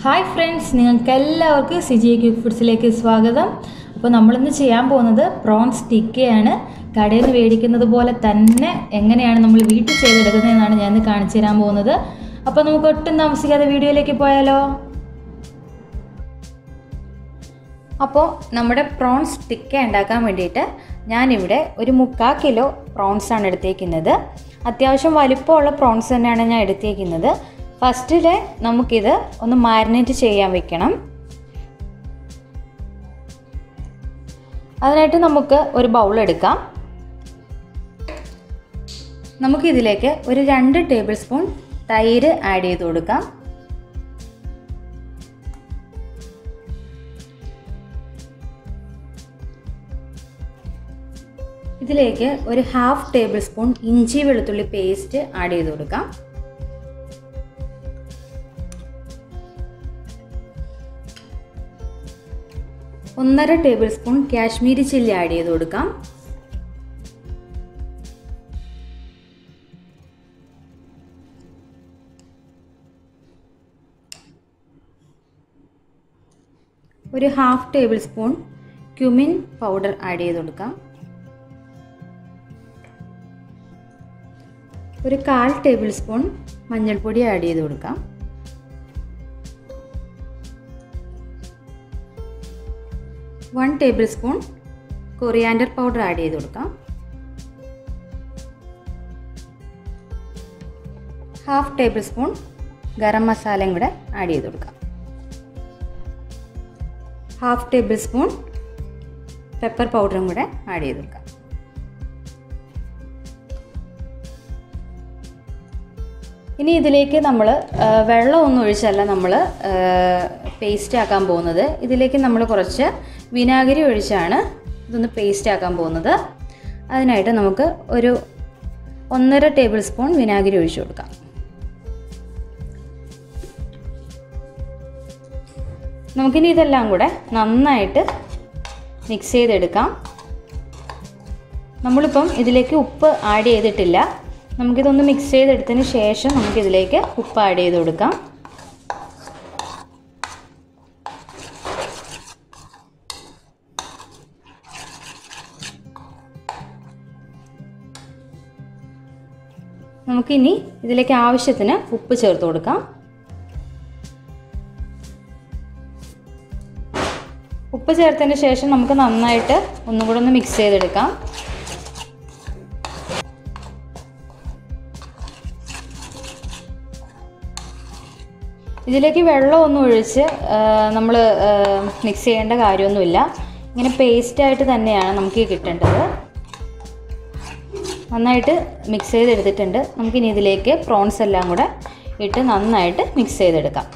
hi friends നിങ്ങൾക്ക് എല്ലാവർക്കും Siji quake ഫുഡ്സിലേക്ക് സ്വാഗതം അപ്പോൾ നമ്മളിന്ന് ചെയ്യാൻ പോകുന്നത് പ്രോൺസ് ടിക്കയാണ് കടയിൽ നിന്ന് മേടിക്കുന്നത് പോലെ തന്നെ എങ്ങനെയാണ് നമ്മൾ വീട്ടിൽ ചെയ്തെടുക്കുന്നതെന്നാണ് ഞാൻ ഇന്ന് കാണിച്ചു തരാൻ പോകുന്നത് അപ്പോൾ നമുക്ക് ഒട്ടും താമസിക്കാതെ വീഡിയോയിലേക്ക് പോയാലോ അപ്പോൾ നമ്മുടെ പ്രോൺസ് ടിക്ക ഉണ്ടാക്കാൻ വേണ്ടിയിട്ട് ഞാനിവിടെ ഒരു മുക്കാൽ കിലോ പ്രോൺസ് ആണ് എടുത്തേക്കുന്നത് അത്യാവശ്യം വലിപ്പമുള്ള പ്രോൺസ് തന്നെയാണ് ഞാൻ എടുത്തേക്കുന്നത് ഫസ്റ്റിൽ നമുക്കിത് ഒന്ന് മാരിനേറ്റ് ചെയ്യാൻ വെക്കണം അതിനായിട്ട് നമുക്ക് ഒരു ബൗൾ എടുക്കാം നമുക്കിതിലേക്ക് ഒരു രണ്ട് ടേബിൾ സ്പൂൺ തൈര് ആഡ് ചെയ്ത് കൊടുക്കാം ഇതിലേക്ക് ഒരു ഹാഫ് ടേബിൾ സ്പൂൺ ഇഞ്ചി വെളുത്തുള്ളി പേസ്റ്റ് ആഡ് ചെയ്ത് കൊടുക്കാം ഒന്നര tablespoon Kashmiri chilli add ചെയ്ത് കൊടുക്കാം ഒരു half tablespoon cumin powder add ചെയ്ത് കൊടുക്കാം ഒരു കാൽ ടേബിൾ സ്പൂൺ മഞ്ഞൾപ്പൊടി ആഡ് ചെയ്ത് കൊടുക്കാം one tablespoon coriander powder add ചെയ്ത് കൊടുക്കാം ഹാഫ് ടേബിൾ സ്പൂൺ ഗരം മസാലയും കൂടെ ആഡ് ചെയ്ത് കൊടുക്കാം ഹാഫ് ടേബിൾ സ്പൂൺ പെപ്പർ പൗഡറും കൂടെ ആഡ് ചെയ്ത് കൊടുക്കാം ഇനി ഇതിലേക്ക് നമ്മൾ വെള്ളമൊന്നും ഒഴിച്ചല്ല നമ്മൾ പേസ്റ്റ് ആക്കാൻ പോകുന്നത് ഇതിലേക്ക് നമ്മൾ കുറച്ച് വിനാഗിരി ഒഴിച്ചാണ് ഇതൊന്ന് പേസ്റ്റ് ആക്കാൻ പോകുന്നത് അതിനായിട്ട് നമുക്ക് ഒരു ഒന്നര ടേബിൾ സ്പൂൺ വിനാഗിരി ഒഴിച്ചു കൊടുക്കാം നമുക്കിനി ഇതെല്ലാം കൂടെ നന്നായിട്ട് മിക്സ് ചെയ്തെടുക്കാം നമ്മളിപ്പം ഇതിലേക്ക് ഉപ്പ് ആഡ് ചെയ്തിട്ടില്ല നമുക്കിതൊന്ന് മിക്സ് ചെയ്തെടുത്തതിന് ശേഷം നമുക്കിതിലേക്ക് ഉപ്പ് ആഡ് ചെയ്ത് കൊടുക്കാം നമുക്കിനി ഇതിലേക്ക് ആവശ്യത്തിന് ഉപ്പ് ചേർത്ത് കൊടുക്കാം ഉപ്പ് ചേർത്തതിന് ശേഷം നമുക്ക് നന്നായിട്ട് ഒന്നും കൂടെ ഒന്ന് മിക്സ് ചെയ്തെടുക്കാം ഇതിലേക്ക് വെള്ളമൊന്നും ഒഴിച്ച് നമ്മൾ മിക്സ് ചെയ്യേണ്ട കാര്യമൊന്നുമില്ല ഇങ്ങനെ പേസ്റ്റായിട്ട് തന്നെയാണ് നമുക്ക് കിട്ടേണ്ടത് നന്നായിട്ട് മിക്സ് ചെയ്തെടുത്തിട്ടുണ്ട് നമുക്കിനി ഇതിലേക്ക് പ്രോൺസ് എല്ലാം കൂടെ ഇട്ട് നന്നായിട്ട് മിക്സ് ചെയ്തെടുക്കാം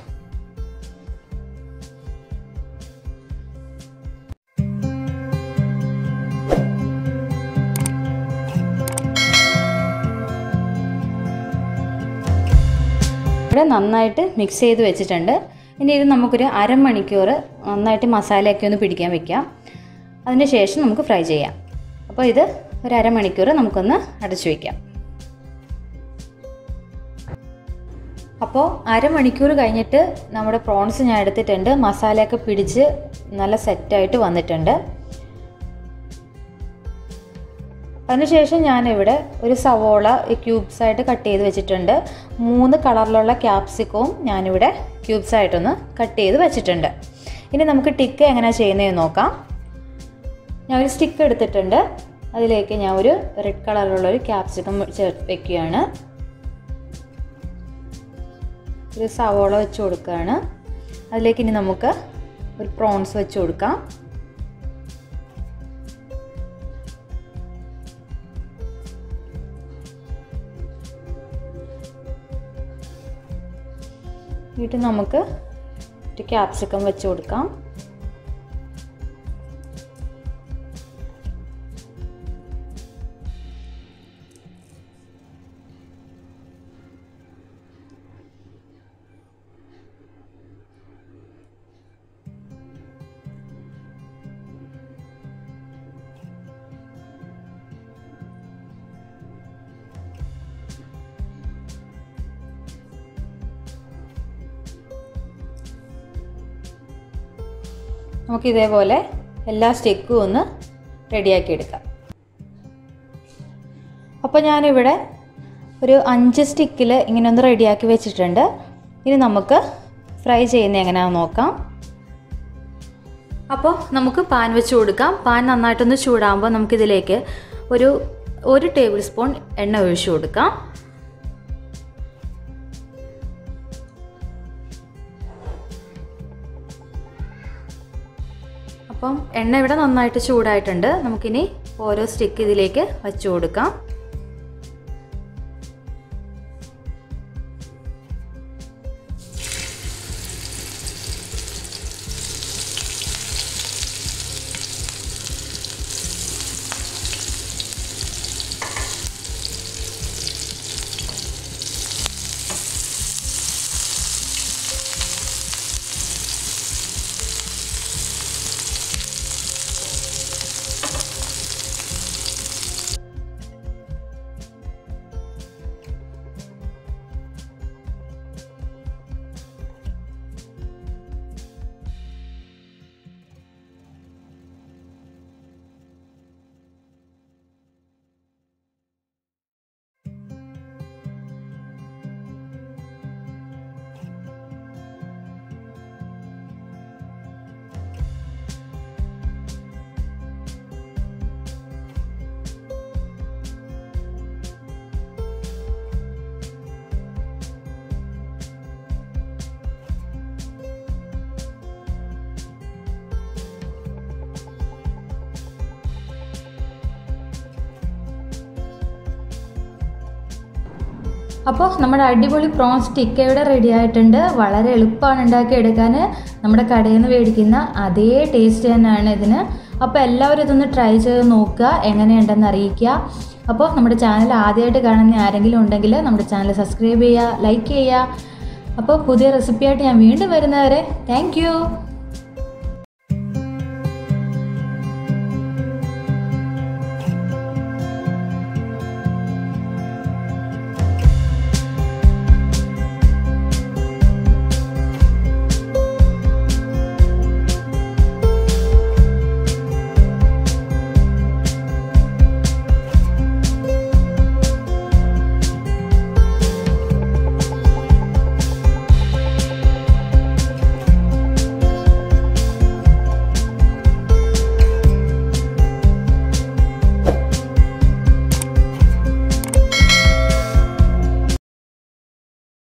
ഇവിടെ നന്നായിട്ട് മിക്സ് ചെയ്ത് വെച്ചിട്ടുണ്ട് ഇനി ഇത് നമുക്കൊരു അരമണിക്കൂർ നന്നായിട്ട് മസാലയൊക്കെ ഒന്ന് പിടിക്കാൻ വെക്കാം അതിന് ശേഷം നമുക്ക് ഫ്രൈ ചെയ്യാം അപ്പോൾ ഇത് ഒരു അരമണിക്കൂർ നമുക്കൊന്ന് അടച്ചു വയ്ക്കാം അപ്പോൾ അരമണിക്കൂർ കഴിഞ്ഞിട്ട് നമ്മുടെ പ്രോൺസ് ഞാൻ എടുത്തിട്ടുണ്ട് മസാലയൊക്കെ പിടിച്ച് നല്ല സെറ്റായിട്ട് വന്നിട്ടുണ്ട് അതിനുശേഷം ഞാനിവിടെ ഒരു സവോള ക്യൂബ്സ് ആയിട്ട് കട്ട് ചെയ്ത് വെച്ചിട്ടുണ്ട് മൂന്ന് കളറിലുള്ള ക്യാപ്സിക്കവും ഞാനിവിടെ ക്യൂബ്സ് ആയിട്ടൊന്ന് കട്ട് ചെയ്ത് വെച്ചിട്ടുണ്ട് ഇനി നമുക്ക് ടിക്ക് എങ്ങനെയാണ് ചെയ്യുന്നതെന്ന് നോക്കാം ഞാൻ ഒരു സ്റ്റിക്ക് എടുത്തിട്ടുണ്ട് അതിലേക്ക് ഞാൻ ഒരു റെഡ് കളറിലുള്ള ഒരു ക്യാപ്സിക്കം ചേർത്ത് വെക്കുകയാണ് ഒരു സവോള വെച്ച് കൊടുക്കുകയാണ് അതിലേക്ക് ഇനി നമുക്ക് ഒരു പ്രോൺസ് വെച്ച് കൊടുക്കാം വീട്ടിൽ നമുക്ക് ഒരു ക്യാപ്സിക്കം വെച്ച് കൊടുക്കാം നമുക്ക് ഇതേപോലെ എല്ലാ സ്റ്റിക്കും ഒന്ന് റെഡിയാക്കി എടുക്കാം അപ്പോൾ ഞാനിവിടെ ഒരു അഞ്ച് സ്റ്റിക്കിൽ ഇങ്ങനെ ഒന്ന് റെഡിയാക്കി വെച്ചിട്ടുണ്ട് ഇനി നമുക്ക് ഫ്രൈ ചെയ്യുന്ന എങ്ങനെയാണെന്ന് നോക്കാം അപ്പോൾ നമുക്ക് പാൻ വെച്ച് കൊടുക്കാം പാൻ നന്നായിട്ടൊന്ന് ചൂടാകുമ്പോൾ നമുക്കിതിലേക്ക് ഒരു ഒരു ടേബിൾ സ്പൂൺ എണ്ണ ഒഴിച്ചു കൊടുക്കാം അപ്പം എണ്ണ ഇവിടെ നന്നായിട്ട് ചൂടായിട്ടുണ്ട് നമുക്കിനി ഓരോ സ്റ്റിക്ക് ഇതിലേക്ക് വച്ചു കൊടുക്കാം അപ്പോൾ നമ്മുടെ അടിപൊളി പ്രോൺ സ്റ്റിക്ക് ഇവിടെ റെഡി ആയിട്ടുണ്ട് വളരെ എളുപ്പമാണ് ഉണ്ടാക്കിയെടുക്കാൻ നമ്മുടെ കടയിൽ നിന്ന് മേടിക്കുന്ന അതേ ടേസ്റ്റ് തന്നെയാണ് ഇതിന് അപ്പോൾ എല്ലാവരും ഇതൊന്ന് ട്രൈ ചെയ്ത് നോക്കുക എങ്ങനെയുണ്ടെന്ന് അറിയിക്കുക അപ്പോൾ നമ്മുടെ ചാനൽ ആദ്യമായിട്ട് കാണുന്ന ആരെങ്കിലും ഉണ്ടെങ്കിൽ നമ്മുടെ ചാനൽ സബ്സ്ക്രൈബ് ചെയ്യുക ലൈക്ക് ചെയ്യുക അപ്പോൾ പുതിയ റെസിപ്പിയായിട്ട് ഞാൻ വീണ്ടും വരുന്നവരെ താങ്ക്